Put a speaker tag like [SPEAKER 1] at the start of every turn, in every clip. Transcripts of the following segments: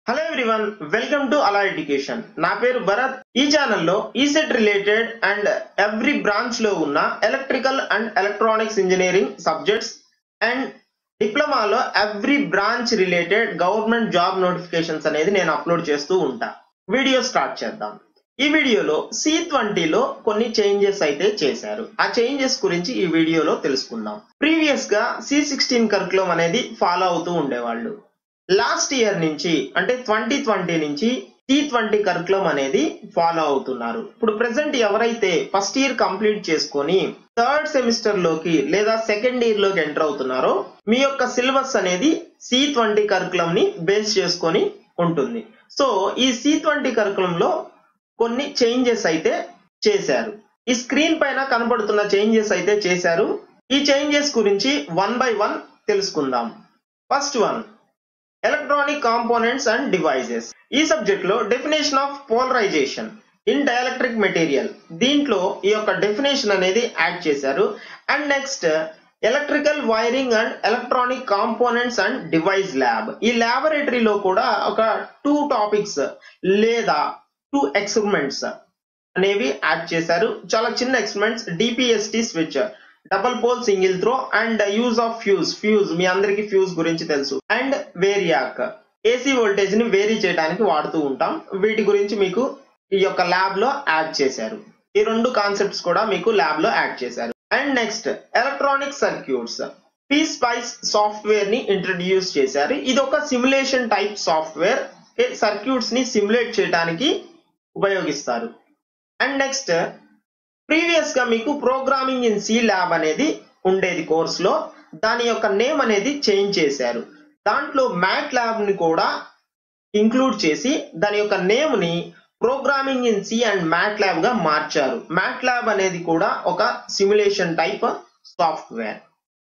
[SPEAKER 1] hello everyone welcome to అలా education నా పేరు భరత్ ఈ ఛానల్లో ECET related and every branch లో ఉన్న electrical and electronics engineering subjects and డిప్లొమాలో every branch related government job notifications అనేది నేను అప్లోడ్ చేస్తూ ఉంటా వీడియో స్టార్ట్ చేద్దాం ఈ వీడియోలో సి ట్వంటీలో కొన్ని చేంజెస్ అయితే చేశారు ఆ చేంజెస్ గురించి ఈ వీడియోలో తెలుసుకుందాం ప్రీవియస్ గా సి సిక్స్టీన్ కరికులం అనేది ఫాలో అవుతూ ఉండేవాళ్ళు లాస్ట్ ఇయర్ నుంచి అంటే ట్వంటీ ట్వంటీ నుంచి టీ ట్వంటీ కరికులం అనేది ఫాలో అవుతున్నారు ఇప్పుడు ప్రెసెంట్ ఎవరైతే ఫస్ట్ ఇయర్ కంప్లీట్ చేసుకొని థర్డ్ సెమిస్టర్ లోకి లేదా సెకండ్ ఇయర్ లోకి ఎంటర్ అవుతున్నారో మీ యొక్క సిలబస్ అనేది సి ట్వంటీ కరికులం ని బేస్ చేసుకొని ఉంటుంది సో ఈ సి ట్వంటీ కరికులంలో కొన్ని చేంజెస్ అయితే చేశారు ఈ స్క్రీన్ పైన కనబడుతున్న చేంజెస్ అయితే చేశారు ఈ చేంజెస్ గురించి వన్ బై వన్ తెలుసుకుందాం first one electronic components and devices ఈ సబ్జెక్ట్ లో definition of polarization in dielectric material దీంట్లో ఈ యొక్క డెఫినేషన్ అనేది యాడ్ చేశారు and next electrical wiring and electronic components and device lab ఈ ల్యాబొరేటరీలో కూడా ఒక టూ టాపిక్స్ లేదా టూ ఎక్స్పెరిమెంట్స్ అనేవి యాడ్ చేశారు చాలా చిన్న experiments DPST switch double pole single throw and use of fuse fuse మీ అందరికి ఫ్యూజ్ గురించి తెలుసు అండ్ వేరియాక్ ఏసీ వోల్టేజ్ ని వేరీ చేయడానికి వాడుతూ ఉంటాం వీటి గురించి మీకు ఈ యొక్క ల్యాబ్ లో యాడ్ చేశారు ఈ రెండు కాన్సెప్ట్స్ కూడా మీకు ల్యాబ్ లో యాడ్ చేశారు and next electronic circuits P spice software ని ఇంట్రడ్యూస్ చేశారు ఇది ఒక సిమ్యులేషన్ టైప్ సాఫ్ట్వేర్ సర్క్యూట్స్ ని సిమ్యులేట్ చేయడానికి ఉపయోగిస్తారు అండ్ నెక్స్ట్ ప్రీవియస్ గా మీకు ప్రోగ్రామింగ్ ఇన్ సి ల్యాబ్ అనేది ఉండేది కోర్స్ లో దాని యొక్క నేమ్ అనేది చేంజ్ చేశారు దాంట్లో మ్యాట్ ల్యాబ్ ని కూడా ఇంక్లూడ్ చేసి దాని యొక్క నేమ్ ని programming in C and MATLAB గా మార్చారు మ్యాట్ ల్యాబ్ అనేది కూడా ఒక simulation type software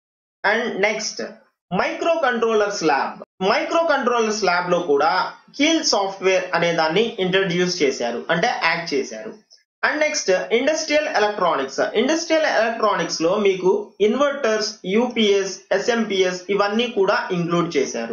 [SPEAKER 1] and next microcontrollers lab microcontrollers lab లో కూడా కీల్ సాఫ్ట్వేర్ అనే దాన్ని ఇంట్రడ్యూస్ చేశారు అంటే యాడ్ చేశారు and next industrial electronics industrial electronics లో మీకు ఇన్వర్టర్స్ యూపీఎస్ ఎస్ఎంపిఎస్ ఇవన్నీ కూడా ఇంక్లూడ్ చేశారు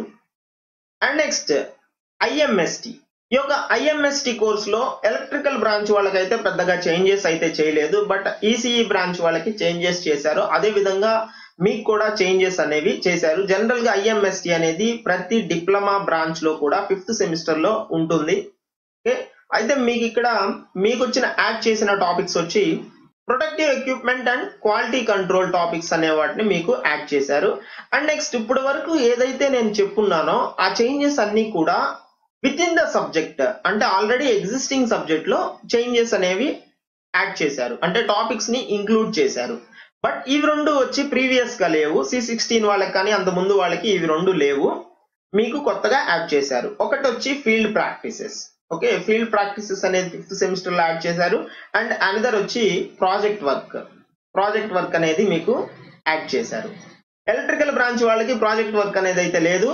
[SPEAKER 1] అండ్ నెక్స్ట్ ఐఎంఎస్టి ఈ యొక్క ఐఎంఎస్టి కోర్స్ లో ఎలక్ట్రికల్ బ్రాంచ్ వాళ్ళకైతే పెద్దగా చేంజెస్ అయితే చేయలేదు బట్ ఈసీఈ బ్రాంచ్ వాళ్ళకి చేంజెస్ చేశారు అదే విధంగా మీకు కూడా చేంజెస్ అనేవి చేశారు జనరల్ గా ఐఎంఎస్టి అనేది ప్రతి డిప్లొమా బ్రాంచ్ లో కూడా ఫిఫ్త్ సెమిస్టర్ లో ఉంటుంది ఓకే అయితే మీకు ఇక్కడ మీకు వచ్చిన యాడ్ చేసిన టాపిక్స్ వచ్చి protective equipment and quality control topics అనే వాటిని మీకు యాడ్ చేశారు అండ్ నెక్స్ట్ ఇప్పటి వరకు ఏదైతే నేను చెప్పున్నానో ఆ చేంజెస్ అన్ని కూడా విత్ ఇన్ ద సబ్జెక్ట్ అంటే ఆల్రెడీ ఎగ్జిస్టింగ్ సబ్జెక్ట్ లో చేంజెస్ అనేవి యాడ్ చేశారు అంటే టాపిక్స్ ని ఇంక్లూడ్ చేశారు బట్ ఇవి రెండు వచ్చి ప్రీవియస్ గా లేవు సి సిక్స్టీన్ వాళ్ళకి కానీ అంత ముందు వాళ్ళకి ఇవి రెండు లేవు మీకు కొత్తగా యాడ్ చేశారు ఒకటి వచ్చి field practices okay field practices అనేది ఫిఫ్త్ సెమిస్టర్ లో యాడ్ చేశారు అండ్ అనదర్ వచ్చి ప్రాజెక్ట్ వర్క్ ప్రాజెక్ట్ వర్క్ అనేది మీకు యాడ్ చేశారు ఎలక్ట్రికల్ బ్రాంచ్ వాళ్ళకి ప్రాజెక్ట్ వర్క్ అనేది అయితే లేదు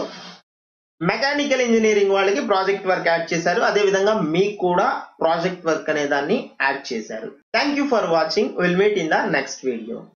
[SPEAKER 1] మెకానికల్ ఇంజనీరింగ్ వాళ్ళకి ప్రాజెక్ట్ వర్క్ యాడ్ చేశారు అదే విధంగా మీకు కూడా ప్రాజెక్ట్ వర్క్ అనే దాన్ని యాడ్ చేశారు thank you for watching will meet in the next video